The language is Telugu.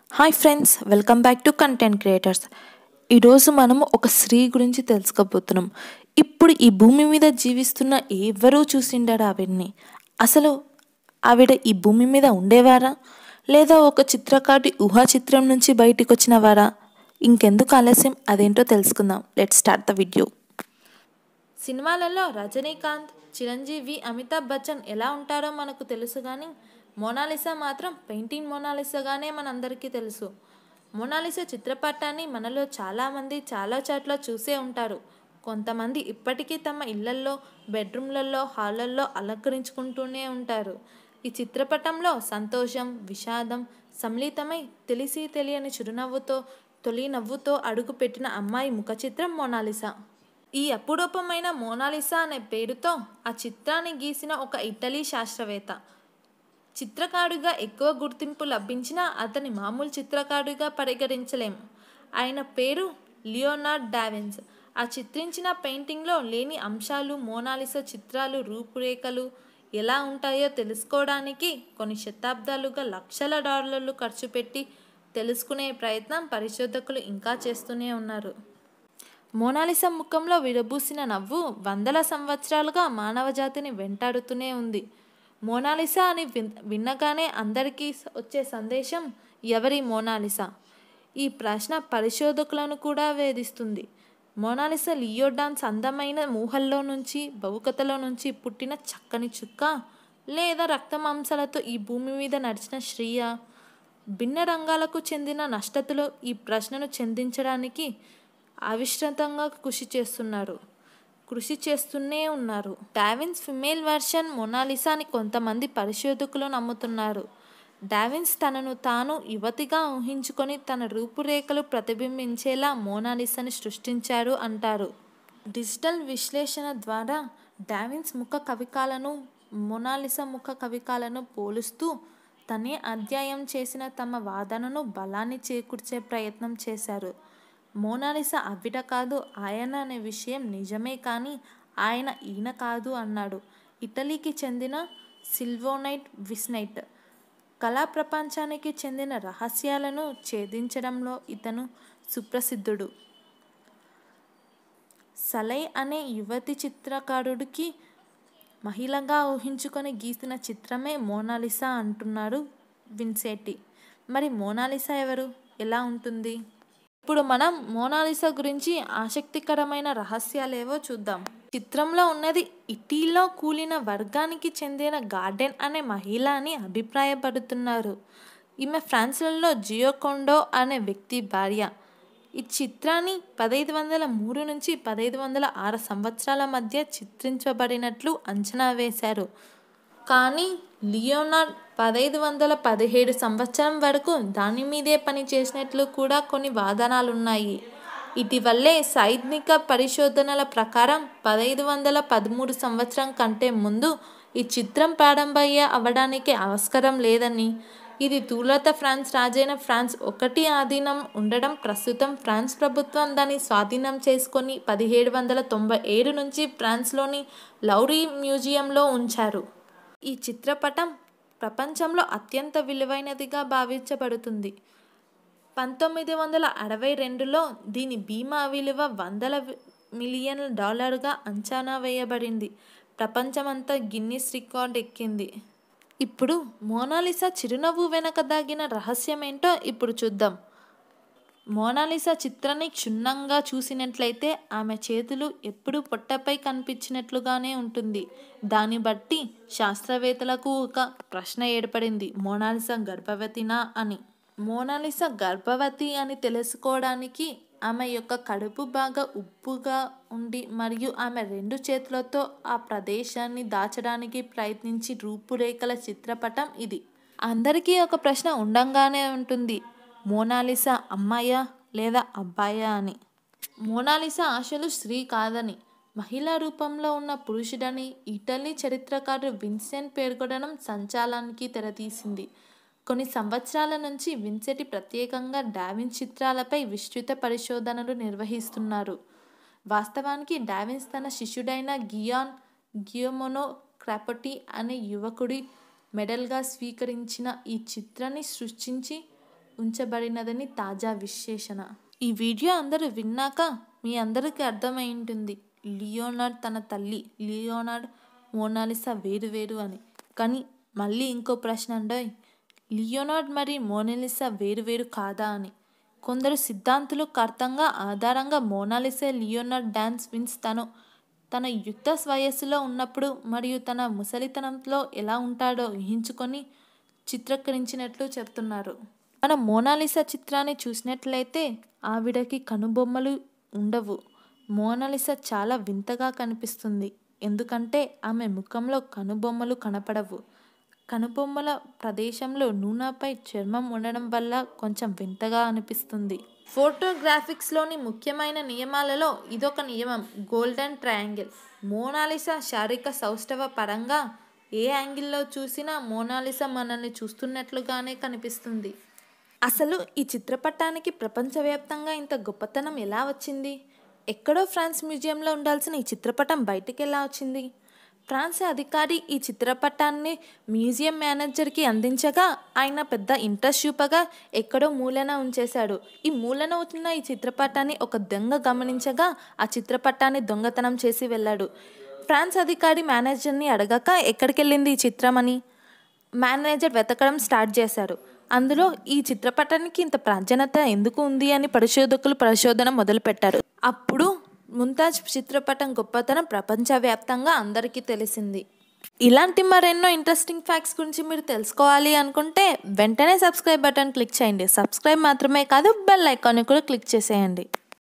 hi friends welcome back to content creators ఈరోజు మనము ఒక స్త్రీ గురించి తెలుసుకోబోతున్నాం ఇప్పుడు ఈ భూమి మీద జీవిస్తున్న ఎవరూ చూసిండారు ఆవిడ్ని అసలు ఆవిడ ఈ భూమి మీద ఉండేవారా లేదా ఒక చిత్రకారుడి ఊహా చిత్రం నుంచి బయటికి వచ్చిన వారా ఇంకెందుకు ఆలస్యం అదేంటో తెలుసుకుందాం లెట్ స్టార్ట్ ద వీడియో సినిమాలలో రజనీకాంత్ చిరంజీవి అమితాబ్ బచ్చన్ ఎలా ఉంటారో మనకు తెలుసు కానీ మోనాలిసా మాత్రం పెయింటింగ్ మోనాలిసాగానే మనందరికీ తెలుసు మోనాలిసా చిత్రపటాన్ని మనలో చాలామంది చాలా చోట్ల చూసే ఉంటారు కొంతమంది ఇప్పటికీ తమ ఇళ్లల్లో బెడ్రూమ్లలో హాళ్ళల్లో అలంకరించుకుంటూనే ఉంటారు ఈ చిత్రపటంలో సంతోషం విషాదం సమ్మిళితమై తెలిసి తెలియని చిరునవ్వుతో తొలి నవ్వుతో అడుగుపెట్టిన అమ్మాయి ముఖ చిత్రం మోనాలిసా ఈ అపురూపమైన మోనాలిసా అనే పేరుతో ఆ చిత్రాన్ని గీసిన ఒక ఇటలీ శాస్త్రవేత్త చిత్రకారుడిగా ఎక్కువ గుర్తింపు లభించినా అతని మామూలు చిత్రకారుడిగా పరిగణించలేం ఆయన పేరు లియోనార్డ్ డావిన్స్ ఆ చిత్రించిన పెయింటింగ్లో లేని అంశాలు మోనాలిసా చిత్రాలు రూపురేఖలు ఎలా ఉంటాయో తెలుసుకోవడానికి కొన్ని శతాబ్దాలుగా లక్షల డాలర్లు ఖర్చు పెట్టి తెలుసుకునే ప్రయత్నం పరిశోధకులు ఇంకా చేస్తూనే ఉన్నారు మోనాలిసా ముఖంలో విరబూసిన నవ్వు వందల సంవత్సరాలుగా మానవజాతిని వెంటాడుతూనే ఉంది మోనాలిసా అని విన్ విన్నగానే అందరికీ వచ్చే సందేశం ఎవరి మోనాలిసా ఈ ప్రశ్న పరిశోధకులను కూడా వేధిస్తుంది మోనాలిసా లియోడాన్స్ అందమైన మూహల్లో నుంచి బహుకథలో నుంచి పుట్టిన చక్కని చుక్క లేదా రక్తమాంసాలతో ఈ భూమి మీద నడిచిన శ్రీయ భిన్న రంగాలకు చెందిన నష్టతలు ఈ ప్రశ్నను ఛేదించడానికి అవిశ్రాంతంగా కృషి చేస్తున్నారు కృషి చేస్తూనే ఉన్నారు డావిన్స్ ఫిమేల్ వర్షన్ మొనాలిసా అని కొంతమంది పరిశోధకులు నమ్ముతున్నారు డావిన్స్ తనను తాను యువతిగా ఊహించుకొని తన రూపురేఖలు ప్రతిబింబించేలా మోనాలిసాని సృష్టించారు అంటారు డిజిటల్ విశ్లేషణ ద్వారా డావిన్స్ ముఖ కవికాలను మొనాలిసా ముఖ కవికాలను పోలుస్తూ తనే అధ్యాయం చేసిన తమ వాదనను బలాన్ని చేకూర్చే ప్రయత్నం చేశారు మోనాలిసా అవిడ కాదు ఆయన అనే విషయం నిజమే కానీ ఆయన ఈయన కాదు అన్నాడు ఇటలీకి చెందిన సిల్వోనైట్ విస్నైట్ కళా ప్రపంచానికి చెందిన రహస్యాలను ఛేదించడంలో ఇతను సుప్రసిద్ధుడు సలై అనే యువతి చిత్రకారుడికి మహిళగా ఊహించుకొని గీసిన చిత్రమే మోనాలిసా అంటున్నాడు విన్సెట్టి మరి మోనాలిసా ఎవరు ఎలా ఉంటుంది ఇప్పుడు మనం మోనాలిసా గురించి ఆసక్తికరమైన రహస్యాలేవో చూద్దాం చిత్రంలో ఉన్నది ఇటీలో కూలిన వర్గానికి చెందిన గార్డెన్ అనే మహిళ అని అభిప్రాయపడుతున్నారు ఈమె ఫ్రాన్స్లలో జియోకొండో అనే వ్యక్తి భార్య ఈ చిత్రాన్ని పదహైదు వందల మూడు నుంచి పదహైదు వందల ఆరు సంవత్సరాల మధ్య చిత్రించబడినట్లు అంచనా వేశారు కానీ లియోనార్డ్ పదహైదు వందల పదిహేడు సంవత్సరం వరకు దాని మీదే పని చేసినట్లు కూడా కొన్ని వాదనాలున్నాయి ఇటీవలే సైద్నిక పరిశోధనల ప్రకారం పదహైదు వందల పదమూడు సంవత్సరం కంటే ముందు ఈ చిత్రం ప్రారంభయ్యే అవ్వడానికి ఆస్కారం లేదని ఇది తూలత ఫ్రాన్స్ రాజైన ఫ్రాన్స్ ఒకటి ఆధీనం ఉండడం ప్రస్తుతం ఫ్రాన్స్ ప్రభుత్వం దాన్ని స్వాధీనం చేసుకొని పదిహేడు వందల తొంభై ఏడు నుంచి ఫ్రాన్స్లోని లౌరీ మ్యూజియంలో ఉంచారు ఈ చిత్రపటం ప్రపంచంలో అత్యంత విలువైనదిగా భావించబడుతుంది పంతొమ్మిది వందల అరవై రెండులో దీని బీమా విలువ వందల మిలియన్ల డాలర్గా అంచనా వేయబడింది ప్రపంచమంతా గిన్నిస్ రికార్డ్ ఎక్కింది ఇప్పుడు మోనాలిసా చిరునవ్వు వెనక దాగిన రహస్యం ఏంటో ఇప్పుడు చూద్దాం మోనాలిసా చిత్రాన్ని క్షుణ్ణంగా చూసినట్లయితే ఆమె చేతులు ఎప్పుడూ పొట్టపై కనిపించినట్లుగానే ఉంటుంది దాన్ని బట్టి శాస్త్రవేత్తలకు ఒక ప్రశ్న ఏర్పడింది మోనాలిసా గర్భవతినా అని మోనాలిసా గర్భవతి అని తెలుసుకోవడానికి ఆమె యొక్క కడుపు బాగా ఉప్పుగా ఉండి మరియు ఆమె రెండు చేతులతో ఆ ప్రదేశాన్ని దాచడానికి ప్రయత్నించి రూపురేఖల చిత్రపటం ఇది అందరికీ ఒక ప్రశ్న ఉండంగానే ఉంటుంది మోనాలిసా అమ్మాయా లేదా అబ్బాయా అని మోనాలిసా ఆశలు స్త్రీ కాదని మహిళా రూపంలో ఉన్న పురుషుడని ఇటలీ చరిత్రకారుడు విన్సెంట్ పేర్కొనడం సంచాలానికి తెరతీసింది కొన్ని సంవత్సరాల నుంచి విన్సెటి ప్రత్యేకంగా డావిన్స్ చిత్రాలపై విస్తృత పరిశోధనలు నిర్వహిస్తున్నారు వాస్తవానికి డావిన్స్ తన శిష్యుడైన గియాన్ గియోమోనో క్రాపటి అనే యువకుడి మెడల్గా స్వీకరించిన ఈ చిత్రాన్ని సృష్టించి ఉంచబడినదని తాజా విశ్లేషణ ఈ వీడియో అందరూ విన్నాక మీ అందరికీ అర్థమై ఉంటుంది లియోనార్డ్ తన తల్లి లియోనార్డ్ మోనాలిసా వేరు వేరు అని కానీ మళ్ళీ ఇంకో ప్రశ్న అండోయ్ లియోనార్డ్ మరి మోనాలిసా వేరు వేరు కాదా అని కొందరు సిద్ధాంతులు కర్తంగా ఆధారంగా మోనాలిసా లియోనార్డ్ డాన్స్ విన్స్ తను తన యుక్త వయస్సులో ఉన్నప్పుడు మరియు తన ముసలితనంలో ఎలా ఉంటాడో ఊహించుకొని చిత్రీకరించినట్లు చెప్తున్నారు మన మోనాలిసా చిత్రాన్ని చూసినట్లయితే ఆవిడకి కనుబొమ్మలు ఉండవు మోనాలిసా చాలా వింతగా కనిపిస్తుంది ఎందుకంటే ఆమె ముఖంలో కనుబొమ్మలు కనపడవు కనుబొమ్మల ప్రదేశంలో నూనెపై చర్మం ఉండడం వల్ల కొంచెం వింతగా అనిపిస్తుంది ఫోటోగ్రాఫిక్స్లోని ముఖ్యమైన నియమాలలో ఇదొక నియమం గోల్డెన్ ట్రయాంగిల్ మోనాలిసా శారీరక సౌష్ఠవ పరంగా ఏ యాంగిల్లో చూసినా మోనాలిసా మనల్ని చూస్తున్నట్లుగానే కనిపిస్తుంది అసలు ఈ చిత్రపటానికి ప్రపంచవ్యాప్తంగా ఇంత గొప్పతనం ఎలా వచ్చింది ఎక్కడో ఫ్రాన్స్ మ్యూజియంలో ఉండాల్సిన ఈ చిత్రపటం బయటికి ఎలా వచ్చింది ఫ్రాన్స్ అధికారి ఈ చిత్రపటాన్ని మ్యూజియం మేనేజర్కి అందించగా ఆయన పెద్ద ఇంట్రెస్ట్ చూపగా ఎక్కడో మూలన ఉంచేశాడు ఈ మూలన ఉన్న ఈ చిత్రపటాన్ని ఒక దొంగ గమనించగా ఆ చిత్రపటాన్ని దొంగతనం చేసి వెళ్ళాడు ఫ్రాన్స్ అధికారి మేనేజర్ని అడగక ఎక్కడికి వెళ్ళింది ఈ చిత్రం అని మేనేజర్ వెతకడం స్టార్ట్ చేశారు అందులో ఈ చిత్రపటానికి ఇంత ప్రాధాన్యత ఎందుకు ఉంది అని పరిశోధకులు పరిశోధన మొదలుపెట్టారు అప్పుడు ముంతాజ్ చిత్రపటం గొప్పతనం ప్రపంచవ్యాప్తంగా అందరికీ తెలిసింది ఇలాంటి మరెన్నో ఇంట్రెస్టింగ్ ఫ్యాక్ట్స్ గురించి మీరు తెలుసుకోవాలి అనుకుంటే వెంటనే సబ్స్క్రైబ్ బటన్ క్లిక్ చేయండి సబ్స్క్రైబ్ మాత్రమే కాదు బెల్ ఐకాన్ని కూడా క్లిక్ చేసేయండి